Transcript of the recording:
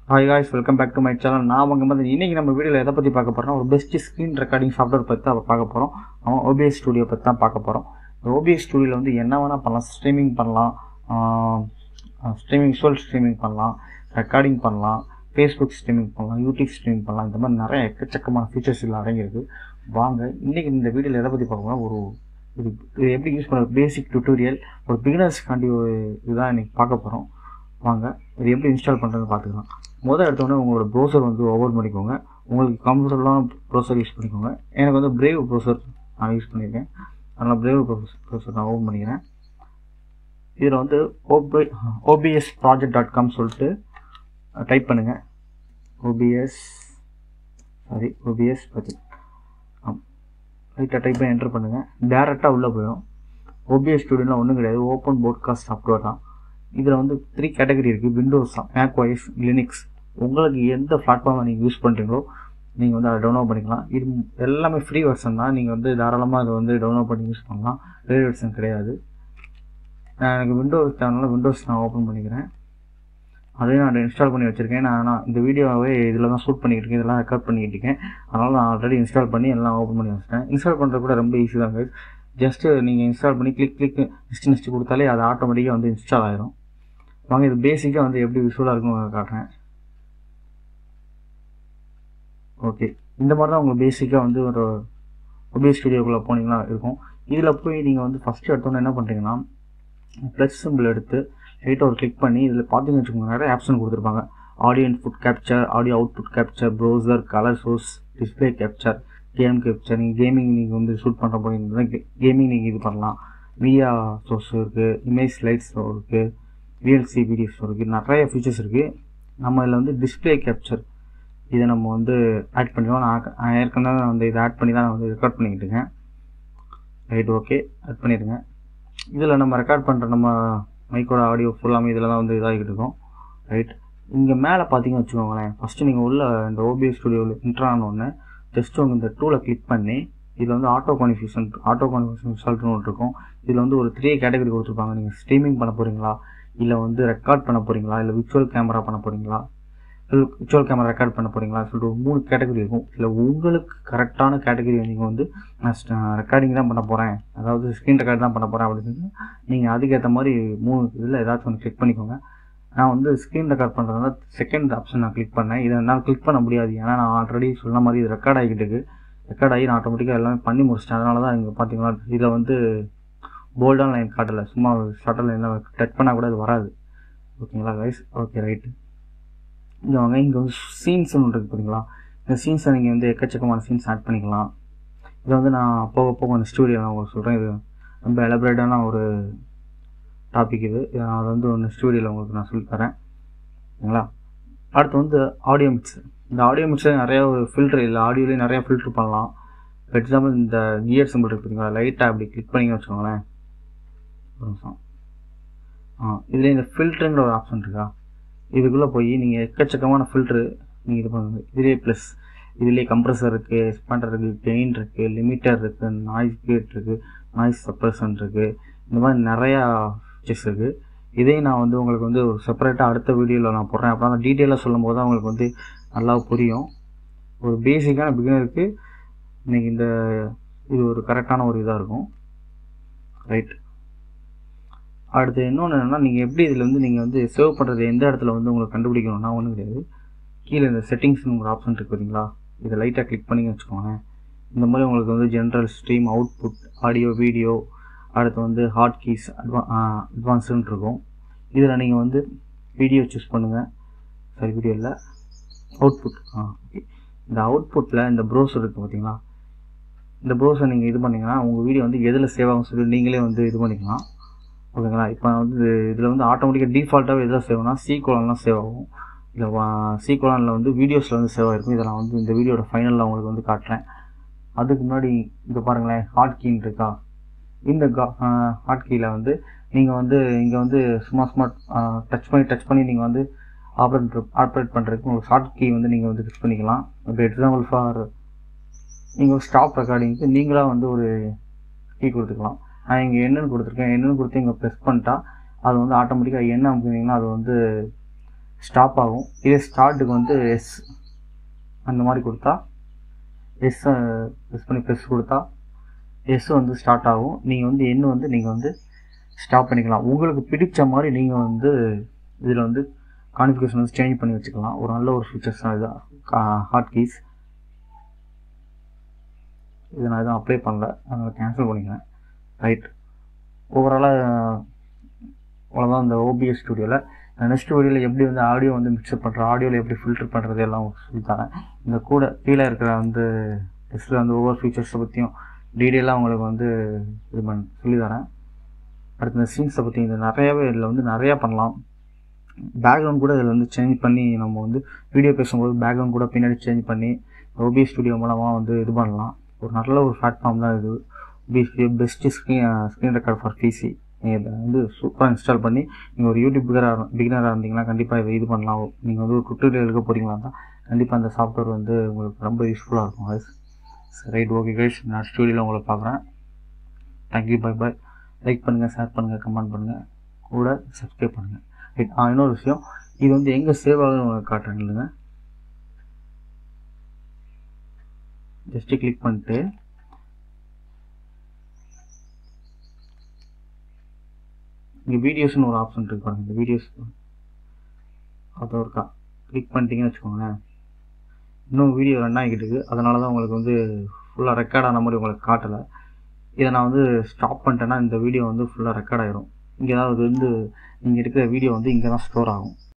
Hi guys welcome back to my channel நான் அவங்க வந்து இன்றைக்கி நம்ம வீடியோவில் எதை பற்றி பார்க்க போகிறோம் ஒரு பெஸ்ட் ஸ்க்ரீன் ரெக்கார்டிங் சாஃப்ட்வேர் பற்றி தான் பார்க்க போகிறோம் அவன் ஓபிஎஸ் ஸ்டுடியோ பற்றி தான் பார்க்க போகிறோம் ஓபிஎஸ் ஸ்டுடியோவில் வந்து என்ன வேணால் பண்ணலாம் ஸ்ட்ரீமிங் பண்ணலாம் ஸ்ட்ரீமிங் விஷுவல் ஸ்ட்ரீமிங் பண்ணலாம் ரெக்கார்டிங் பண்ணலாம் ஃபேஸ்புக் ஸ்ட்ரீமிங் பண்ணலாம் யூடியூப் ஸ்ட்ரீமிங் பண்ணலாம் இந்த மாதிரி நிறைய எக்கச்சக்கமான ஃபீச்சர்ஸ் இதில் அடங்கியிருக்கு வாங்க இன்றைக்கி இந்த வீடியோவில் எதை பற்றி பார்க்க போகிறோம் ஒரு இது இது எப்படி யூஸ் பண்ணுறது பேசிக் டுட்டோரியல் ஒரு பிகினர்ஸ்க்காண்டி ஒரு இதுதான் இன்றைக்கி பார்க்க போகிறோம் வாங்க இது எப்படி இன்ஸ்டால் பண்ணுறதுன்னு பார்த்துக்கலாம் முதல் எடுத்தோடனே உங்களோட ப்ரௌசர் வந்து ஓப்பன் பண்ணிக்கோங்க உங்களுக்கு கம்ஃபர்டபுளான ப்ரௌசர் யூஸ் பண்ணிக்கோங்க எனக்கு வந்து பிரேவ் ப்ரௌசர் நான் யூஸ் பண்ணியிருக்கேன் அதனால் பிரேவ் ப்ரௌசர் நான் ஓப்பன் பண்ணிக்கிறேன் இதில் வந்து OB OBS project dot com சொல்லிட்டு டைப் பண்ணுங்கள் ஓபிஎஸ் சாரி ஓபிஎஸ் ப்ராஜெக்ட் ஆம் ரைட்டாக டைப் பண்ணி என்டர் பண்ணுங்கள் டேரெக்டாக உள்ளே போயிடும் ஓபிஎஸ் ஸ்டூடியோலாம் ஒன்றும் கிடையாது ஓப்பன் போட்காஸ்ட் சாஃப்ட்வேர் தான் இதில் வந்து த்ரீ கேட்டகரி இருக்குது விண்டோஸ் மேக் ஒய்ஸ் லினிக்ஸ் உங்களுக்கு எந்த பிளாட்ஃபார்மை நீங்கள் யூஸ் பண்ணுறீங்களோ நீங்கள் வந்து அதை டவுன்லோட் பண்ணிக்கலாம் இது எல்லாமே ஃப்ரீ வெர்ஷன் தான் நீங்கள் வந்து தாராளமாக அதை வந்து டவுன்லோட் பண்ணி யூஸ் பண்ணலாம் பெய்ட் வெர்ஷன் கிடையாது எனக்கு விண்டோஸ் தேவைனால விண்டோஸ் நான் ஓப்பன் பண்ணிக்கிறேன் அதையும் நான் இன்ஸ்டால் பண்ணி வச்சுருக்கேன் நான் நான் இந்த வீடியோவே இதில் தான் ஷூட் பண்ணிக்கிட்டு இருக்கேன் இதெல்லாம் ரெக்கார்ட் பண்ணிக்கிட்டு இருக்கேன் அதனால் நான் ஆல்ரெடி இன்ஸ்டால் பண்ணி எல்லாம் ஓப்பன் பண்ணி வச்சிட்டேன் இன்ஸ்டால் பண்ணுறது கூட ரொம்ப ஈஸி தான் guys. ஜஸ்ட்டு நீங்கள் இன்ஸ்டால் பண்ணி கிளிக் கிளிக் நெக்ஸ்ட் நெக்ஸ்ட் கொடுத்தாலே அது ஆட்டோமேட்டிக்காக வந்து இன்ஸ்டால் ஆயிரும் வாங்க இது பேசிக்காக வந்து எப்படி விஷுவலாக இருக்குன்னு காட்டுறேன் ஓகே இந்த மாதிரி தான் உங்களுக்கு பேசிக்காக வந்து ஒரு ஒபிஎஸ் ஸ்டுடியோக்குள்ளே போனீங்கன்னா இருக்கும் இதில் போய் நீங்கள் வந்து ஃபஸ்ட்டு எடுத்தோன்னே என்ன பண்ணுறீங்கன்னா ப்ளஸ் சிம்பிள் எடுத்து லைட்டாக ஒரு கிளிக் பண்ணி இதில் பார்த்தீங்கன்னு வச்சுக்கோங்க நிறைய ஆப்ஷன் கொடுத்துருப்பாங்க audio input capture audio output capture browser colour source display capture game capture நீங்கள் கேமிங் நீங்கள் வந்து ஷூட் பண்ணுற போகிறீங்கன்னா கேமிங் நீங்கள் இது பண்ணலாம் மீடியா சோர்ஸ் இருக்குது இமேஜ் ஸ்லைட்ஸ் இருக்குது விஎல்சி வீடியோஸ் இருக்குது நிறைய ஃபீச்சர்ஸ் இருக்குது நம்ம இதில் வந்து டிஸ்பிளே கேப்சர் இதை நம்ம வந்து ஆட் பண்ணிடுவோம் நான் நான் ஏற்கனவே வந்து இதை ஆட் பண்ணி தான் நான் வந்து ரெக்கார்ட் பண்ணிக்கிட்டு இருக்கேன் ரைட் ஓகே ஆட் பண்ணிடுங்க இதில் நம்ம ரெக்கார்ட் பண்ணுற நம்ம மைக்கோட ஆடியோ ஃபுல்லாமே இதில் தான் வந்து இதாகிட்டு இருக்கோம் ரைட் இங்கே மேலே பார்த்தீங்கன்னு வச்சுக்கோங்களேன் ஃபஸ்ட்டு நீங்கள் உள்ள இந்த ஓபிஎஸ் ஸ்டுடியோவில் இன்ட்ரான ஒன்று ஜஸ்ட் உங்கள் இந்த டூலை கிளிக் பண்ணி இதில் வந்து ஆட்டோ கான்ஃபியூஷன் ஆட்டோ கான்ஃபியூஷன் ரிசல்ட்னு ஒன்று இருக்கும் இதில் வந்து ஒரு த்ரீ கேட்டகரி கொடுத்துருப்பாங்க நீங்கள் ஸ்ட்ரீமிங் பண்ண போகிறீங்களா இல்லை வந்து ரெக்கார்ட் பண்ண போகிறீங்களா இல்லை விர்ச்சுவல் கேமரா பண்ண போகிறீங்களா விர்ச்சுவல் கேமரா ரெக்கார்ட் பண்ண போகிறீங்களா சொல்லிட்டு ஒரு மூணு கேட்டகரி இருக்கும் இல்லை உங்களுக்கு கரெக்டான கேட்டகரி நீங்கள் வந்து நான் ரெக்கார்டிங் தான் பண்ண போகிறேன் அதாவது ஸ்க்ரீன் ரெக்கார்ட் தான் பண்ண போகிறேன் அப்படின்னு சொல்லி நீங்கள் அதுக்கேற்ற மாதிரி மூணு இதில் ஏதாச்சும் ஒன்று கிளிக் பண்ணிக்கோங்க நான் வந்து ஸ்க்ரீன் ரெக்கார்ட் பண்ணுறதுனால செகண்ட் ஆப்ஷன் நான் கிளிக் பண்ணேன் இதை என்னால் கிளிக் பண்ண முடியாது ஏன்னா நான் ஆல்ரெடி சொன்ன மாதிரி இது ரெக்கார்ட் ஆகிக்கிட்டு இருக்கு ரெக்கார்ட் ஆகி நான் ஆட்டோமேட்டிக்காக எல்லாமே பண்ணி முடிச்சிட்டேன் அதனால தான் இங்கே பார்த்தீங்கன்னா இதில் வந்து போல்டான லைன் காட்டலை சும்மா ஷட்டல் லைனில் டச் பண்ணால் கூட அது வராது ஓகேங்களா கைஸ் ஓகே ரைட்டு இங்கே வாங்க இங்கே வந்து சீன்ஸ் ஒன்று இருக்குது பார்த்தீங்களா இந்த சீன்ஸை நீங்கள் வந்து எக்கச்சக்கமான சீன்ஸ் ஆட் பண்ணிக்கலாம் இதை வந்து நான் போக போக அந்த ஸ்டூடியோ நான் உங்களுக்கு சொல்கிறேன் இது ரொம்ப எலபரேட்டான ஒரு டாபிக் இது இதை நான் அதை வந்து ஒன்று ஸ்டூடியோவில் உங்களுக்கு நான் சொல்லித்தரேன் ஓகேங்களா அடுத்து வந்து ஆடியோ மிக்ஸ் இந்த ஆடியோ மிக்ஸில் நிறைய ஒரு ஃபில்ட்ரு இல்லை ஆடியோலேயே நிறைய ஃபில்ட்ரு பண்ணலாம் ஃபார் எக்ஸாம்பிள் இந்த கியர் சிம்பிள் இருக்கு பார்த்தீங்களா லைட்டாக அப்படி கிளிக் பண்ணிங்கன்னு வச்சுக்கோங்களேன் ஒரு நிமிஷம் ஆ இதில் இந்த ஃபில்ட்ருங்கிற ஒரு ஆப்ஷன் இருக்கா இதுக்குள்ளே போய் நீங்கள் எக்கச்சக்கமான ஃபில்ட்ரு நீங்கள் இது பண்ணுங்க இதுலேயே ப்ளஸ் இதுலேயே கம்ப்ரஸர் இருக்குது எக்ஸ்பாண்டர் இருக்குது கெயின் இருக்குது லிமிட்டர் இருக்குது நாய்ஸ் கேட் இருக்குது நாய்ஸ் சப்ரஷன் இருக்குது இந்த மாதிரி நிறையா ஃபீச்சர்ஸ் இருக்குது இதையும் நான் வந்து உங்களுக்கு வந்து ஒரு செப்பரேட்டாக அடுத்த வீடியோவில் நான் போடுறேன் அப்புறம் அந்த டீட்டெயிலாக சொல்லும் போது தான் உங்களுக்கு வந்து நல்லா புரியும் ஒரு பேசிக்கான பிகினருக்கு இன்றைக்கி இந்த இது ஒரு கரெக்டான ஒரு இதாக இருக்கும் ரைட் அடுத்து இன்னொன்று என்னென்னா நீங்கள் எப்படி இதில் வந்து நீங்கள் வந்து சேவ் பண்ணுறது எந்த இடத்துல வந்து உங்களுக்கு கண்டுபிடிக்கணும்னா ஒன்றும் கிடையாது கீழே இந்த செட்டிங்ஸ்னு ஒரு ஆப்ஷன் இருக்குது பார்த்தீங்களா இதை லைட்டாக கிளிக் பண்ணி வச்சுக்கோங்க இந்த மாதிரி உங்களுக்கு வந்து general stream output audio video அடுத்து வந்து ஹாட் கீஸ் அட்வா அட்வான்ஸ்டுன்னு இருக்கும் இதில் நீங்கள் வந்து வீடியோ சூஸ் பண்ணுங்கள் சரி வீடியோ இல்லை அவுட்புட் ஆ ஓகே இந்த அவுட்புட்டில் இந்த ப்ரௌசர் இருக்குது பார்த்தீங்களா இந்த ப்ரௌசர் நீங்கள் இது பண்ணிங்கன்னா உங்கள் வீடியோ வந்து எதில் சேவ் ஆகும் சொல்லி நீங்களே வந்து இது பண்ணிக்கலாம் ஓகேங்களா இப்போ வந்து இதில் வந்து ஆட்டோமேட்டிக்காக டிஃபால்ட்டாகவே எதில் சேவ்னா சி கோலன்லாம் சேவ் ஆகும் இல்லை சி கோலனில் வந்து வீடியோஸில் வந்து சேவ் ஆகிருக்கும் இதை நான் வந்து இந்த வீடியோட ஃபைனலில் உங்களுக்கு வந்து காட்டுறேன் அதுக்கு முன்னாடி இங்கே பாருங்களேன் ஹாட் கீன் இருக்கா இந்த ஹாட் கீயில் வந்து நீங்கள் வந்து இங்கே வந்து சும்மா சும்மா டச் பண்ணி டச் பண்ணி நீங்கள் வந்து ஆப்ரேட் ஆப்ரேட் பண்ணுறதுக்கு உங்களுக்கு ஷார்ட் கீ வந்து நீங்கள் வந்து ஃபிக்ஸ் பண்ணிக்கலாம் இப்போ எக்ஸாம்பிள் ஃபார் நீங்கள் ஸ்டாப் ரெக்கார்டிங்க்கு நீங்களாக வந்து ஒரு கீ கொடுத்துக்கலாம் நான் இங்கே என்னென்னு கொடுத்துருக்கேன் என்னென்னு கொடுத்து இங்கே ப்ரெஸ் பண்ணிட்டா அது வந்து ஆட்டோமேட்டிக்காக என்ன அமுக்குனீங்கன்னா அது வந்து ஸ்டாப் ஆகும் இதே ஸ்டார்ட்டுக்கு வந்து எஸ் அந்த மாதிரி கொடுத்தா எஸ் ப்ரெஸ் பண்ணி ப்ரெஸ் கொடுத்தா எஸ் வந்து ஸ்டார்ட் ஆகும் நீங்கள் வந்து என்ன வந்து நீங்கள் வந்து ஸ்டாப் பண்ணிக்கலாம் உங்களுக்கு பிடிச்ச மாதிரி நீங்கள் வந்து இதில் வந்து கான்ஃபிகேஷன் வந்து சேஞ்ச் பண்ணி வச்சுக்கலாம் ஒரு நல்ல ஒரு ஃபீச்சர்ஸ் தான் இது ஹாட் கீஸ் இதை நான் எதுவும் அப்ளை பண்ணல அதனால் கேன்சல் பண்ணிக்கிறேன் ரைட் ஓவராலாக அவ்வளோதான் இந்த ஓபிஎஸ் ஸ்டுடியோவில் நெக்ஸ்ட் வீடியோவில் எப்படி வந்து ஆடியோ வந்து மிக்சர் பண்ணுற ஆடியோவில் எப்படி ஃபில்டர் பண்ணுறது எல்லாம் சொல்லித்தரேன் இந்த கூட கீழே இருக்கிற வந்து டெஸ்ட்டில் வந்து ஒவ்வொரு ஃபீச்சர்ஸை பற்றியும் டீட்டெயிலாக உங்களுக்கு வந்து இது பண்ண சொல்லித்தரேன் அடுத்த இந்த சீன்ஸை பற்றி இது நிறையாவே இதில் வந்து நிறையா பண்ணலாம் பேக்ரவுண்ட் கூட இதில் வந்து சேஞ்ச் பண்ணி நம்ம வந்து வீடியோ பேசும்போது பேக்ரவுண்ட் கூட பின்னாடி சேஞ்ச் பண்ணி ஓபி ஸ்டுடியோ மூலமாக வந்து இது பண்ணலாம் ஒரு நல்ல ஒரு பிளாட்ஃபார்ம் தான் இது OB studio best screen screen record for PC நீங்கள் இதை வந்து சூப்பராக இன்ஸ்டால் பண்ணி நீங்கள் ஒரு யூடியூப் பிகினராக இருந்தீங்கன்னா கண்டிப்பாக இதை இது பண்ணலாம் நீங்கள் வந்து ஒரு டுட்டோரியல் எடுக்க போகிறீங்களா தான் கண்டிப்பாக அந்த சாஃப்ட்வேர் வந்து உங்களுக்கு ரொம்ப யூஸ்ஃபுல்லாக இருக்கும் அது ரைட் ஓகே கைஸ் நான் ஸ்டூடியோவில் உங்களை பார்க்குறேன் தேங்க்யூ பை பாய் லைக் பண்ணுங்கள் ஷேர் பண்ணுங்கள் கமெண்ட் பண்ணுங்கள் கூட சப்ஸ்கிரைப் பண்ணுங்கள் ரைட் ஆ இன்னொரு விஷயம் இது வந்து எங்கே சேவ் ஆகுதுன்னு உங்களுக்கு காட்டுறேன் இல்லைங்க ஜஸ்ட்டு கிளிக் பண்ணிட்டு இங்கே வீடியோஸ்னு ஒரு ஆப்ஷன் இருக்கு பாருங்க இந்த வீடியோஸ் அது இருக்கா கிளிக் பண்ணிட்டீங்கன்னு வச்சுக்கோங்களேன் இன்னும் வீடியோ ரன் ஆகிக்கிட்டு இருக்குது அதனால தான் உங்களுக்கு வந்து ஃபுல்லாக ரெக்கார்ட் ஆன மாதிரி உங்களுக்கு காட்டலை இதை நான் வந்து ஸ்டாப் பண்ணிட்டேன்னா இந்த வீடியோ வந்து ஃபுல்லாக ரெக்கார்ட் ஆயிரும் இங்கே ஏதாவது வந்து நீங்கள் எடுக்கிற வீடியோ வந்து இங்கே தான் ஸ்டோர் ஆகும்